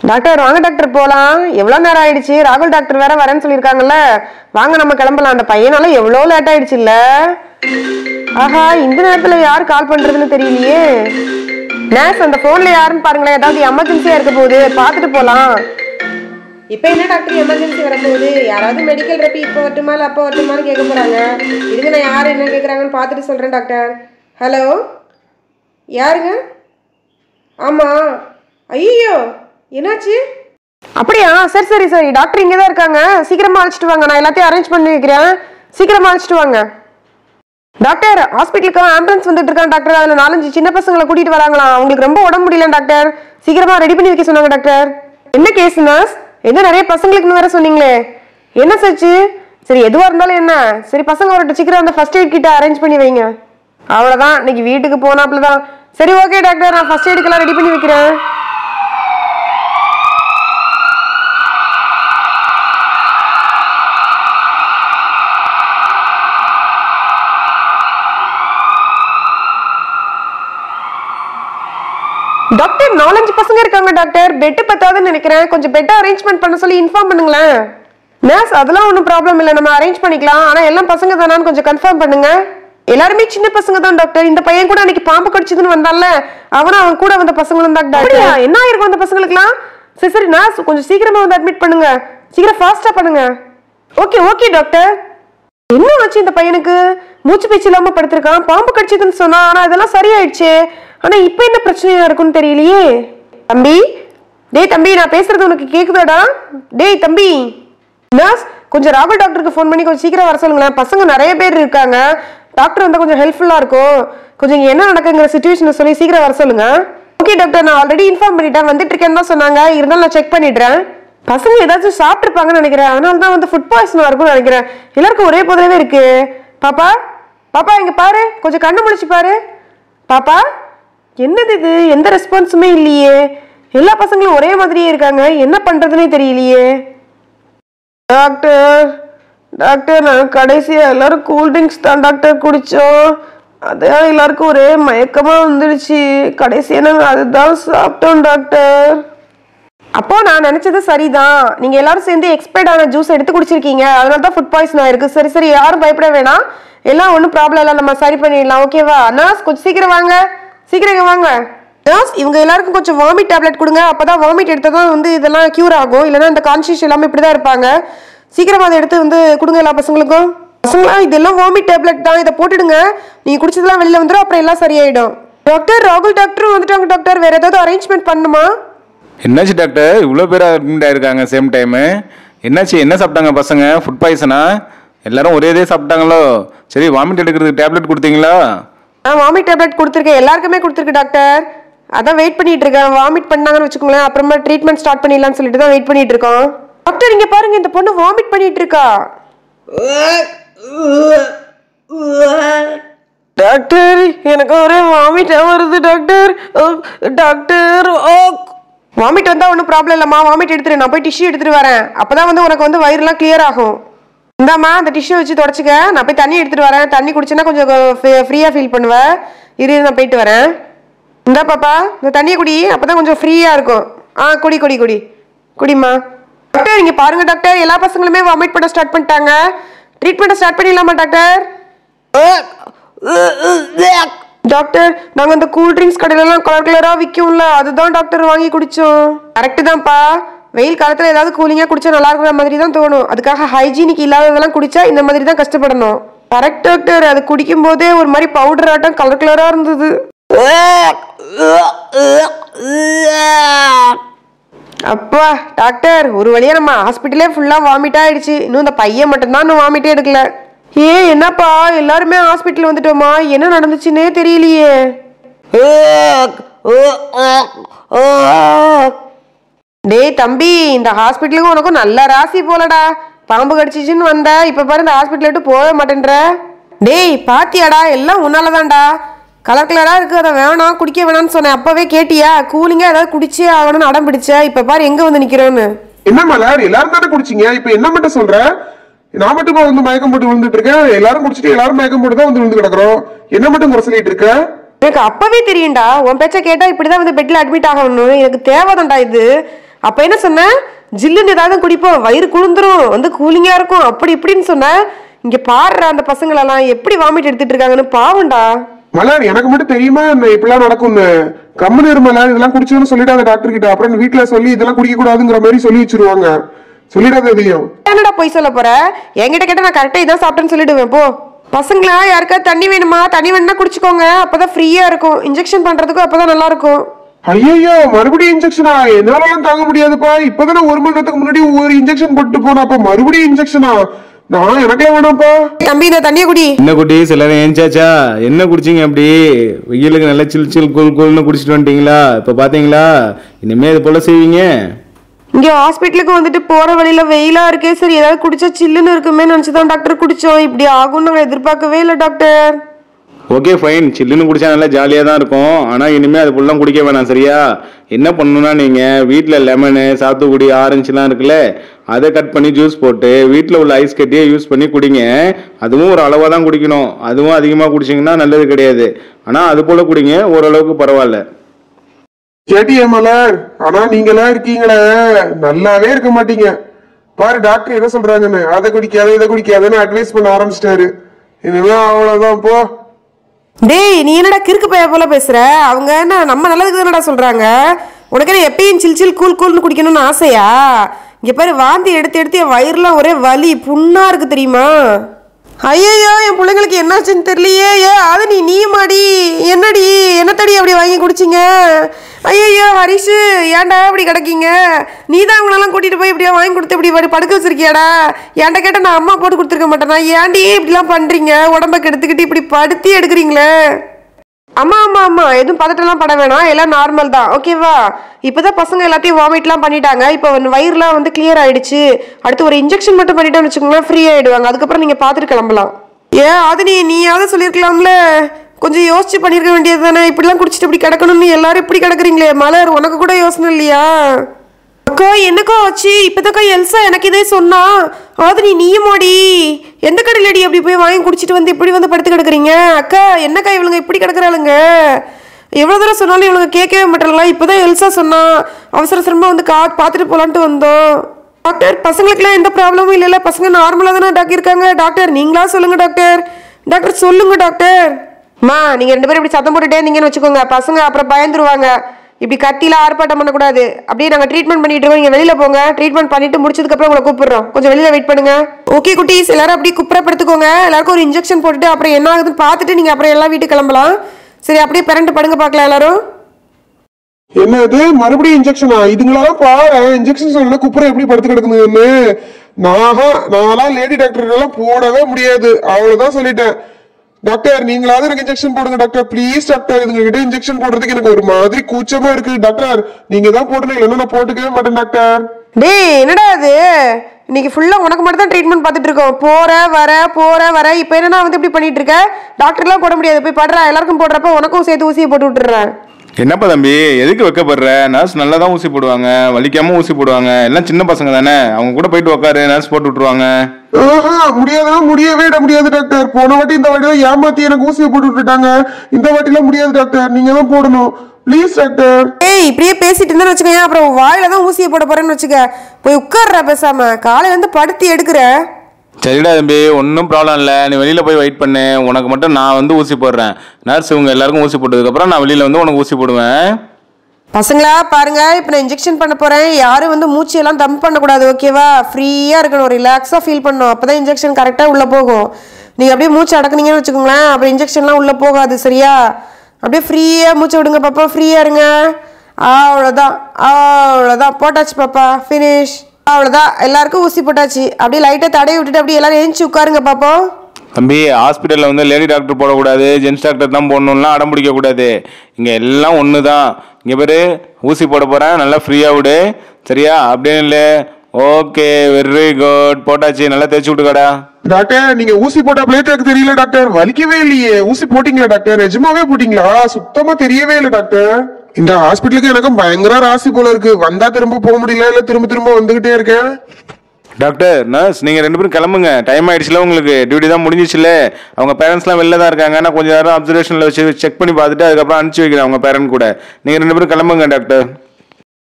doctor வாங்க doctor போலாம் எவ்வளவு நேரம் ஆயிடுச்சு ராகுல் டாக்டர் வேற வரேன்னு சொல்லியிருக்காங்கல்ல வாங்க நம்ம கிளம்பலாம் அந்த பையனால எவ்வளவு லேட் ஆயிடுச்சு இல்ல ஆஹா இந்த நேரத்துல யார் கால் பண்றதுன்னு தெரியலையே நேஸ் அந்த போன்ல யாருன்னு பாருங்களேன் ஏதாவது எமர்ஜென்சியா இருக்க போகுது பார்த்துட்டு போலாம் இப்போ என்ன டாக்டர் எமர்ஜென்சி வரப்போகுது யாராவது மெடிக்கல் ரெப்பி இப்போ வரட்டுமா இல்லை அப்போ வரட்டுமான்னு கேட்க போறாங்க இருங்க நான் யார் என்ன கேட்குறாங்கன்னு பார்த்துட்டு சொல்கிறேன் டாக்டர் ஹலோ யாருங்க ஆமாம் ஐயோ என்னாச்சு அப்படியா சரி சரி சரி டாக்டர் இங்கே தான் இருக்காங்க சீக்கிரமா அழைச்சிட்டு வாங்க நான் எல்லாத்தையும் அரேஞ்ச் பண்ணி வைக்கிறேன் சீக்கிரமா அழைச்சிட்டு வாங்க டாக்டர் ஹாஸ்பிட்டலுக்கு ஆம்புலன்ஸ் வந்துட்டு இருக்காங்க டாக்டர் அதில் நாலஞ்சு சின்ன பசங்களை கூட்டிட்டு வராங்களாம் அவங்களுக்கு ரொம்ப உடம்பு முடியல டாக்டர் சீக்கிரமா ரெடி பண்ணி வைக்க சொன்னாங்க டாக்டர் என்ன கேஸ் நர்ஸ் என்ன நிறைய பசங்களுக்குன்னு வேற சொன்னீங்களே என்ன சச்சு சரி எதுவா இருந்தாலும் என்ன சரி பசங்க வரட்டும் சீக்கிரம் அந்த ஃபர்ஸ்ட் எய்ட் கிட்ட அரேஞ்ச் பண்ணி வைங்க அவ்வளோதான் இன்னைக்கு வீட்டுக்கு போனாப்புல தான் சரி ஓகே டாக்டர் நான் ஃபர்ஸ்ட் எய்டுக்கெல்லாம் ரெடி பண்ணி வைக்கிறேன் டாக்டர் நாலஞ்சு பசங்க இருக்காங்க டாக்டர் பெட் பத்தாதுன்னு நினைக்கிறேன் கொஞ்சம் பெட் அரேஞ்ச்மெண்ட் பண்ண சொல்லி இன்ஃபார்ம் பண்ணுங்களேன் நர்ஸ் அதெல்லாம் ஒன்றும் ப்ராப்ளம் இல்லை நம்ம அரேஞ்ச் பண்ணிக்கலாம் ஆனால் எல்லாம் பசங்க தானான்னு கொஞ்சம் கன்ஃபார்ம் பண்ணுங்க எல்லாருமே சின்ன பசங்க தான் டாக்டர் இந்த பையன் கூட அன்னைக்கு பாம்பு கடிச்சதுன்னு வந்தான்ல அவனும் அவன் கூட வந்த பசங்களும் தான் டாக்டர் என்ன ஆயிருக்கும் அந்த பசங்களுக்குலாம் சரி சரி நர்ஸ் கொஞ்சம் சீக்கிரமா வந்து அட்மிட் பண்ணுங்க சீக்கிரம் ஃபாஸ்டா பண்ணுங்க ஓகே ஓகே டாக்டர் என்ன ஆச்சு இந்த பையனுக்கு மூச்சு பேச்சு இல்லாம படுத்திருக்கான் பாம்பு கடிச்சதுன்னு சொன்னா ஆனா இதெல்லாம் சரியாயிடுச்சு ஆனா இப்ப என்ன பிரச்சனையா இருக்குன்னு தெரியலையே தம்பி டேய் தம்பி நான் பேசுறது உனக்கு கேக்குதாடா டேய் தம்பி நர்ஸ் கொஞ்சம் ராகுல் டாக்டருக்கு ஃபோன் பண்ணி கொஞ்சம் சீக்கிரம் வர சொல்லுங்களேன் பசங்க நிறைய பேர் இருக்காங்க டாக்டர் வந்தா கொஞ்சம் ஹெல்ப்ஃபுல்லா இருக்கும் கொஞ்சம் இங்க என்ன நடக்குங்கிற சுச்சுவேஷனை சொல்லி சீக்கிரம் வர சொல்லுங்க ஓகே டாக்டர் நான் ஆல்ரெடி இன்ஃபார்ம் பண்ணிட்டேன் வந்துட்டு இருக்கேன்னு தான் சொன்னாங்க இருந்தாலும் நான் செக் பண்ணிடுறேன் பசங்க ஏதாச்சும் சாப்பிட்டுருப்பாங்கன்னு நினைக்கிறேன் அதனால தான் வந்து ஃபுட் பாய்சன் இருக்கும்னு நினைக்கிறேன் எல்லாருக்கும் ஒரே போதவே இருக்கு பாப்பா பாப்பா இங்க பாரு கொஞ்சம் கண்ணு முழிச்சு பாரு பாப்பா என்னது இது எந்த ரெஸ்பான்ஸுமே இல்லையே எல்லா பசங்களும் ஒரே மாதிரியே இருக்காங்க என்ன பண்றதுனே தெரியலையே டாக்டர் டாக்டர் நான் கடைசியாக எல்லாரும் கூல் ட்ரிங்க்ஸ் தான் டாக்டர் குடித்தோம் அதான் எல்லாருக்கும் ஒரே மயக்கமாக வந்துடுச்சு கடைசியாக நாங்கள் அதுதான் சாப்பிட்டோம் டாக்டர் அப்போ நான் நினைச்சது சரிதான் நீங்க எல்லாரும் சேர்ந்து எக்ஸ்பைர்ட் ஆன ஜூஸ் எடுத்து குடிச்சிருக்கீங்க அதனால தான் ஃபுட் பாய்சன் ஆயிருக்கு சரி சரி யாரும் பயப்பட வேணாம் எல்லாம் ஒன்றும் ப்ராப்ளம் இல்லை நம்ம சரி பண்ணிடலாம் ஓகேவா நர்ஸ் கொஞ்சம் சீக்கிரம் வாங்க சீக்கிரம் இங்க வாங்க நர்ஸ் இவங்க எல்லாருக்கும் கொஞ்சம் வாமிட் டேப்லெட் கொடுங்க அப்பதான் வாமிட் எடுத்தால் தான் வந்து இதெல்லாம் க்யூர் ஆகும் இல்லைன்னா இந்த கான்ஷியஸ் எல்லாமே இப்படி தான் இருப்பாங்க சீக்கிரமா அதை எடுத்து வந்து கொடுங்க எல்லா பசங்களுக்கும் பசங்களா இதெல்லாம் வாமிட் டேப்லெட் தான் இதை போட்டுடுங்க நீங்க குடிச்சதெல்லாம் வெளியில வந்துடும் அப்புறம் எல்லாம் சரியாயிடும் டாக்டர் ராகுல் டாக்டரும் வந்துட்டாங்க டாக்டர் வேற ஏதாவது அரேஞ்ச்மெண்ட் பண்ணுமா என்னாச்சு டாக்டர் இவ்வளோ பேர் அட்மிட் ஆயிருக்காங்க சேம் டைமு என்னாச்சு என்ன சாப்பிட்டாங்க பசங்க ஃபுட் பாய்சனா எல்லாரும் ஒரே இதே சாப்பிட்டாங்களோ சரி வாமிட் எடுக்கிறதுக்கு டேப்லெட் கொடுத்தீங்களா ஆ வாமிட் டேப்லெட் கொடுத்துருக்கேன் எல்லாருக்குமே கொடுத்துருக்கு டாக்டர் அதான் வெயிட் பண்ணிட்டு இருக்கேன் வாமிட் பண்ணாங்கன்னு வச்சுக்கோங்களேன் அப்புறமா ட்ரீட்மெண்ட் ஸ்டார்ட் பண்ணிடலாம்னு சொல்லிட்டு தான் வெயிட் பண்ணிட்டு இருக்கோம் டாக்டர் இங்க பாருங்க இந்த பொண்ணு வாமிட் பண்ணிட்டு இருக்கா டாக்டர் எனக்கு ஒரே வாமிட்டா வருது டாக்டர் அஹ், டாக்டர் வாமிட் வந்தா ஒன்றும் ப்ராப்ளம் இல்லைம்மா வாமிட் எடுத்துரு நான் போய் டிஷ்யூ எடுத்துட்டு வரேன் அப்பதான் வந்து உனக்கு வந்து வயிறுலாம் கிளியர் ஆகும் இந்தாம்மா அந்த டிஷ்யூ வச்சு தொடச்சிக்க நான் போய் தண்ணி எடுத்துட்டு வரேன் தண்ணி குடிச்சேன்னா கொஞ்சம் ஃப்ரீயா ஃபீல் பண்ணுவேன் இரு இரு, நான் போயிட்டு வரேன் இந்தா பாப்பா இந்த தண்ணியை குடி அப்பதான் கொஞ்சம் ஃப்ரீயா இருக்கும் ஆ குடி குடி குடி குடிம்மா டாக்டர் இங்க பாருங்க டாக்டர் எல்லா பசங்களுமே வாமிட் பண்ண ஸ்டார்ட் பண்ணிட்டாங்க ட்ரீட்மெண்ட் ஸ்டார்ட் பண்ணிடலாமா டாக்டர் டாக்டர் நாங்க அந்த கூல் ட்ரிங்க்ஸ் கடையிலலாம் கலர் கலரா விற்கும்ல அதுதான் டாக்டர் வாங்கி குடிச்சோம் கரெக்ட் தான்ப்பா வெயில் காலத்துல ஏதாவது கூலிங்கா குடிச்சா நல்லா இருக்கிற மாதிரி தான் தோணும் அதுக்காக ஹைஜீனிக் இல்லாததெல்லாம் குடிச்சா இந்த மாதிரி தான் கஷ்டப்படணும் கரெக்ட் டாக்டர் அது குடிக்கும் போதே ஒரு மாதிரி பவுடர் ஆட்டம் கலர் கலரா இருந்தது அப்பா டாக்டர் ஒரு வழியா நம்ம ஹாஸ்பிட்டலே ஃபுல்லா வாமிட் ஆயிடுச்சு இன்னும் இந்த பையன் மட்டும்தான் இன்னும் வாமிட்டே எடுக்கல ஏ என்னப்பா எல்லாருமே ஹாஸ்பிட்டல் வந்துட்டோமா என்ன நடந்துச்சுன்னே தெரியலையே டேய் தம்பி இந்த ஹாஸ்பிட்டலுக்கு உனக்கும் நல்ல ராசி போலடா பாம்பு கடிச்சிச்சுன்னு வந்த இப்ப பாரு இந்த ஹாஸ்பிட்டல் விட்டு போக மாட்டேன்ற டேய் பாத்தியாடா எல்லாம் உன்னாலதான்டா கலர் கலரா இருக்கு அதை வேணாம் குடிக்க வேணாம்னு சொன்னேன் அப்பவே கேட்டியா கூலிங்கா ஏதாவது குடிச்சே ஆகணும்னு அடம் பிடிச்ச இப்ப பாரு எங்க வந்து நிக்கிறோன்னு என்ன மலர் எல்லாரும் தானே குடிச்சீங்க இப்ப என்ன மட்டும் சொல்ற நான் மட்டுமா வந்து மயக்கம் போட்டு விழுந்துட்டு இருக்கேன் எல்லாரும் குடிச்சிட்டு எல்லாரும் மயக்கம் போட்டு தான் வந்து விழுந்து கிடக்குறோம் என்ன மட்டும் குறை சொல்லிட்டு இருக்க எனக்கு அப்பவே தெரியும்டா உன் பேச்ச கேட்டா இப்படிதான் வந்து பெட்ல அட்மிட் ஆகணும் எனக்கு தேவைதான்டா இது அப்ப என்ன சொன்ன ஜில்லுன்னு ஏதாவது குடிப்போம் வயிறு குளிந்துரும் வந்து கூலிங்கா இருக்கும் அப்படி இப்படின்னு சொன்ன இங்க பாடுற அந்த பசங்களெல்லாம் எப்படி வாமிட் எடுத்துட்டு இருக்காங்கன்னு பாவம்டா மலர் எனக்கு மட்டும் தெரியுமா இந்த இப்படிலாம் நடக்கும்னு கம்முனு இரு மலர் இதெல்லாம் குடிச்சோன்னு சொல்லிடாத டாக்டர் கிட்ட அப்புறம் வீட்டுல சொல்லி இதெல்லாம் குடிக்க கூடாதுங்கிற மாதிரி சொல்லி வச்சிருவாங்க சொல்லிடாத எதையும் என்னடா போய் சொல்ல போற என்கிட்ட கேட்ட நான் கரெக்டா இதான் சாப்பிட்டேன்னு சொல்லிடுவேன் போ பசங்களா யாருக்காவது தண்ணி வேணுமா தண்ணி வேணும்னா குடிச்சுக்கோங்க அப்பதான் ஃப்ரீயா இருக்கும் இன்ஜெக்ஷன் பண்றதுக்கும் அப்பதான் நல்லா இருக்கும் ஐயோ மறுபடியும் இன்ஜெக்ஷனா என்னாலலாம் தாங்க முடியாதுப்பா இப்பதானே ஒரு மணி நேரத்துக்கு முன்னாடி ஒரு இன்ஜெக்ஷன் போட்டு போனா அப்ப மறுபடியும் இன்ஜெக்ஷனா நான் எனக்கே வேணாம்ப்பா தம்பி இந்த தண்ணியை குடி என்ன குட்டீஸ் எல்லாரும் ஏஞ்சாச்சா என்ன குடிச்சீங்க அப்படி வெயிலுக்கு நல்லா சில் சில் கூல் கூல்னு குடிச்சிட்டு வந்துட்டீங்களா இப்போ பார்த்தீங்களா இனிமே இது போல செய்வீங்க இங்க ஹாஸ்பிட்டலுக்கு வந்துட்டு போற வழியில வெயிலா இருக்கே சரி ஏதாவது குடிச்சா சில்லுன்னு இருக்குமே நினைச்சுதான் டாக்டர் குடிச்சோம் இப்படி ஆகும்னு நாங்க எதிர்பார்க்கவே இல்லை டாக்டர் ஓகே ஃபைன் சில்லுன்னு குடிச்சா நல்லா ஜாலியாக தான் இருக்கும் ஆனால் இனிமேல் அது ஃபுல்லாக குடிக்க வேணாம் சரியா என்ன பண்ணணும்னா நீங்கள் வீட்டில் லெமனு சாத்துக்குடி ஆரஞ்சுலாம் இருக்குல்ல அதை கட் பண்ணி ஜூஸ் போட்டு வீட்டில் உள்ள ஐஸ் கட்டியை யூஸ் பண்ணி குடிங்க அதுவும் ஒரு அளவாக தான் குடிக்கணும் அதுவும் அதிகமாக குடிச்சிங்கன்னா நல்லது கிடையாது ஆனால் அது போல் குடிங்க ஓரளவுக்கு பரவாயில்ல கேட்டியே மலர் ஆனா நீங்களா இருக்கீங்களே நல்லாவே இருக்க மாட்டீங்க பாரு டாக்டர் என்ன சொல்றாங்கன்னு அதை குடிக்காத இதை குடிக்காதன்னு அட்வைஸ் பண்ண ஆரம்பிச்சிட்டாரு இனிமே அவ்வளவுதான் போ டேய் நீ என்னடா கிறுக்கு பைய போல பேசுற அவங்க என்ன நம்ம நல்லதுக்கு தானடா சொல்றாங்க உனக்கு என்ன எப்பயும் சில் சில் கூல் கூல்னு குடிக்கணும்னு ஆசையா இங்க பாரு வாந்தி எடுத்து எடுத்து என் வயிறுலாம் ஒரே வலி புண்ணா இருக்கு தெரியுமா ஐயோ என் பிள்ளைங்களுக்கு என்னாச்சுன்னு தெரியலையே ஏ அது நீ நீயுமாடி என்னடி என்னத்தடி அப்படி வாங்கி குடிச்சிங்க ஐயோ ஹரிஷு ஏன்டா இப்படி கிடக்கீங்க நீ தான் அவங்களெல்லாம் கூட்டிட்டு போய் இப்படியா வாங்கி கொடுத்து இப்படி இப்படி படுக்க வச்சிருக்கியாடா ஏன்டா கேட்டால் நான் அம்மா போட்டு கொடுத்துருக்க மாட்டேனா ஏன்டி இப்படிலாம் பண்றீங்க உடம்ப கெடுத்துக்கிட்டு இப்படி படுத்தி எடுக்கிறீங்களே அம்மா அம்மா அம்மா எதுவும் பதட்டம்லாம் பட வேணாம் எல்லாம் நார்மல் தான் ஓகேவா இப்போதான் பசங்க எல்லாத்தையும் வாமிட்லாம் பண்ணிட்டாங்க இப்போ வந்து வயிறுலாம் வந்து கிளியர் ஆயிடுச்சு அடுத்து ஒரு இன்ஜெக்ஷன் மட்டும் பண்ணிட்டோம்னு வச்சுக்கோங்களேன் ஃப்ரீ ஆயிடுவாங்க அதுக்கப்புறம் நீங்க பார்த்துட்டு கிளம்பலாம் ஏன் அது நீ நீயாவது சொல்லியிருக்கலாம்ல கொஞ்சம் யோசிச்சு பண்ணியிருக்க வேண்டியது தானே இப்படிலாம் குடிச்சிட்டு இப்படி கிடக்கணும்னு எல்லாரும் இப்படி கிடக்குறீங்களே மலர் உனக்கு கூட யோசனை இல்லையா அக்கா என்னக்கா ஆச்சு இப்போதாக்கா எல்சா எனக்கு இதே சொன்னா அது நீ நீயுமாடி எந்த கடையிலடி அப்படி போய் வாங்கி குடிச்சிட்டு வந்து இப்படி வந்து படுத்து கிடக்குறீங்க அக்கா என்னக்கா இவளுங்க இப்படி கிடக்குறாளுங்க எவ்வளோ தூரம் சொன்னாலும் இவளுங்க கேட்கவே மாட்டாங்களா இப்போதான் எல்சா சொன்னா அவசர அவசரமாக வந்து கா பார்த்துட்டு போலான்ட்டு வந்தோம் டாக்டர் பசங்களுக்குலாம் எந்த ப்ராப்ளமும் இல்லைல்ல பசங்க நார்மலாக தானே டாக்டர் இருக்காங்க டாக்டர் நீங்களா சொல்லுங்க டாக்டர் டாக்டர் சொல்லுங்க டாக்டர் அம்மா நீங்கள் ரெண்டு பேரும் இப்படி சத்தம் போட்டுட்டே இருந்தீங்கன்னு வச்சுக்கோங்க பசங்க அப்புறம் பயந்துருவாங்க இப்படி கத்தில ஆர்ப்பாட்டம் பண்ணக்கூடாது அப்படியே நாங்கள் ட்ரீட்மெண்ட் பண்ணிட்டு இருக்கோம் நீங்கள் வெளியில் போங்க ட்ரீட்மெண்ட் பண்ணிட்டு முடிச்சதுக்கப்புறம் உங்களை கூப்பிடுறோம் கொஞ்சம் வெளியில் வெயிட் பண்ணுங்க ஓகே குட்டீஸ் எல்லாரும் அப்படியே குப்புறப்படுத்துக்கோங்க எல்லாருக்கும் ஒரு இன்ஜெக்ஷன் போட்டுட்டு அப்புறம் என்ன ஆகுதுன்னு பார்த்துட்டு நீங்கள் அப்புறம் எல்லாம் வீட்டுக்கு கிளம்பலாம் சரி அப்படியே பிறண்டு படுங்க பார்க்கலாம் எல்லாரும் என்னது மறுபடியும் இன்ஜெக்ஷனா இதுங்களாம் பாரு இன்ஜெக்ஷன் சொன்னா குப்புறம் எப்படி படுத்து கிடக்குதுன்னு நானா நான்லாம் லேடி டாக்டர் எல்லாம் போடவே முடியாது அவ்வளவுதான் சொல்லிட்டேன் டாக்டர் நீங்களாவது எனக்கு இன்ஜெக்ஷன் போடுங்க டாக்டர் ப்ளீஸ் டாக்டர் இதுங்க கிட்ட இன்ஜெக்ஷன் போடுறதுக்கு எனக்கு ஒரு மாதிரி கூச்சமா இருக்கு டாக்டர் நீங்க தான் போடணும் இல்லைன்னா நான் போட்டுக்கவே மாட்டேன் டாக்டர் டேய் என்னடா அது இன்னைக்கு ஃபுல்லா உனக்கு மட்டும் தான் ட்ரீட்மெண்ட் பார்த்துட்டு இருக்கோம் போற வர போற வர இப்போ என்னன்னா வந்து இப்படி பண்ணிட்டு இருக்க டாக்டர்லாம் போட முடியாது போய் படுறா எல்லாருக்கும் போடுறப்ப உனக்கும் சேர்த்து ஊசியை போட்டு விட்டுறேன் என்னப்பா தம்பி எதுக்கு வைக்கப்படுற நர்ஸ் நல்லா தான் ஊசி போடுவாங்க வலிக்காம ஊசி போடுவாங்க எல்லாம் சின்ன பசங்க தானே அவங்க கூட போயிட்டு உட்காரு நர்ஸ் போட்டு விட்டுருவாங்க ஆஹா, முடியாதுன்னா முடியவே விட முடியாது டாக்டர் போன வாட்டி இந்த வாட்டி தான் ஏமாத்தி எனக்கு ஊசியை போட்டு விட்டுட்டாங்க இந்த வாட்டிலாம் முடியாது டாக்டர் நீங்க தான் போடணும் ப்ளீஸ் டாக்டர் ஏய் இப்படியே பேசிட்டு இருந்தேன்னு வச்சுக்கோங்க அப்புறம் வாயில தான் ஊசியை போட போறேன்னு வச்சுக்க போய் உட்கார்றா பேசாம காலையில இருந்து படுத்து எடுக்கிற சரிடா தம்பி ஒன்றும் ப்ராப்ளம் இல்லை நீ வெளியில் போய் வெயிட் பண்ணு உனக்கு மட்டும் நான் வந்து ஊசி போடுறேன் நர்ஸ் இவங்க எல்லாருக்கும் ஊசி போட்டதுக்கப்புறம் நான் வெளியில் வந்து உனக்கு ஊசி போடுவேன் பசங்களா பாருங்க இப்போ நான் இன்ஜெக்ஷன் பண்ண போறேன் யாரும் வந்து மூச்சு எல்லாம் தம் பண்ணக்கூடாது ஓகேவா ஃப்ரீயா இருக்கணும் ரிலாக்ஸா ஃபீல் பண்ணணும் அப்பதான் இன்ஜெக்ஷன் கரெக்டா உள்ள போகும் நீங்க அப்படியே மூச்சு அடக்குனீங்கன்னு வச்சுக்கோங்களேன் அப்புறம் இன்ஜெக்ஷன்லாம் உள்ள போகாது சரியா அப்படியே ஃப்ரீயா மூச்சு விடுங்க பாப்பா ஃப்ரீயா இருங்க அவ்வளோதான் அவ்வளோதான் போட்டாச்சு பாப்பா ஃபினிஷ் அவ்வளோதான் எல்லாருக்கும் ஊசி போட்டாச்சு அப்படியே லைட்டாக தடவி விட்டுட்டு அப்படியே எல்லாரும் எழுந்துச்சு உட்காருங்க பாப்போம் தம்பி ஹாஸ்பிட்டலில் வந்து லேடி டாக்டர் போடக்கூடாது ஜென்ஸ் டாக்டர் தான் போடணும்லாம் அடம் பிடிக்கக்கூடாது இங்கே எல்லாம் ஒன்று தான் இங்கே பேர் ஊசி போட போகிறேன் நல்லா ஃப்ரீயாக விடு சரியா அப்படின்னு இல்லை ஓகே வெரி குட் போட்டாச்சு நல்லா தேய்ச்சி விட்டுக்கடா டாக்டர் நீங்க ஊசி போட்ட பிளேட் எனக்கு தெரியல டாக்டர் வலிக்கவே இல்லையே ஊசி போட்டீங்களா டாக்டர் நிஜமாவே போட்டீங்களா சுத்தமா தெரியவே இல்லை டாக்டர் இந்த ஹாஸ்பிட்டலுக்கு எனக்கும் பயங்கர ராசி போல இருக்கு வந்தா திரும்ப போக முடியல இல்ல திரும்ப திரும்ப வந்துகிட்டே இருக்கேன் டாக்டர் நர்ஸ் நீங்கள் ரெண்டு பேரும் கிளம்புங்க டைம் ஆயிடுச்சுல உங்களுக்கு டியூட்டி தான் முடிஞ்சிச்சுல அவங்க பேரண்ட்ஸ்லாம் வெளில தான் இருக்காங்க நான் கொஞ்சம் நேரம் அப்சர்வேஷனில் வச்சு செக் பண்ணி பார்த்துட்டு அதுக்கப்புறம் அனுப்பிச்சி வைக்கிறேன் அவங்க பேரண்ட் கூட நீங்கள் ரெண்டு பேரும் கிளம்புங்க டாக்டர்